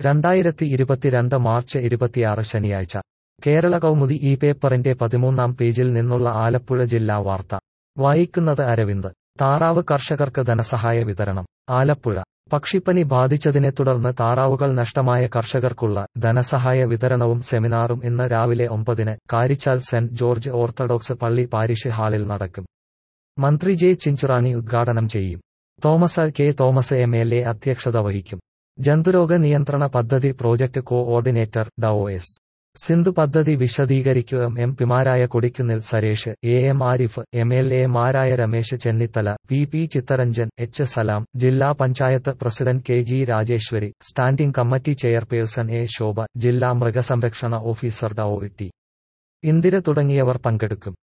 രണ്ടായിരത്തി ഇരുപത്തിരണ്ട് മാർച്ച് ഇരുപത്തിയാറ് ശനിയാഴ്ച കേരള കൗമുദി ഈ പേപ്പറിന്റെ പതിമൂന്നാം പേജിൽ നിന്നുള്ള ആലപ്പുഴ ജില്ലാ വാർത്ത വായിക്കുന്നത് അരവിന്ദ് താറാവ് കർഷകർക്ക് ധനസഹായ വിതരണം ആലപ്പുഴ പക്ഷിപ്പനി ബാധിച്ചതിനെ തുടർന്ന് താറാവുകൾ നഷ്ടമായ കർഷകർക്കുള്ള ധനസഹായ വിതരണവും സെമിനാറും ഇന്ന് രാവിലെ ഒമ്പതിന് കാരിച്ചാൽ സെന്റ് ജോർജ് ഓർത്തഡോക്സ് പള്ളി പാരിഷ് ഹാളിൽ നടക്കും മന്ത്രി ജെ ചിഞ്ചുറാണി ഉദ്ഘാടനം ചെയ്യും Thomas K Thomas M L A അധ്യക്ഷത വഹിക്കും ജന്തുരോഗ നിയന്ത്രണ പദ്ധതി പ്രോജക്ട് കോഓർഡിനേറ്റർ ഡോ എസ് സിന്ധു പദ്ധതി വിശദീകരിക്കുക എം പിമാരായ Kodikunnil Suresh A M Arif M L എമാരായ Ramesh Chennithala P P Chitharanjan H Salam ജില്ലാ panchayat president K G Rajeswari standing committee chairperson A Shobha ജില്ലാ മൃഗസംരക്ഷണ ഓഫീസർ ഡോ ടി ഇന്ദിര തുടങ്ങിയവർ പങ്കെടുക്കും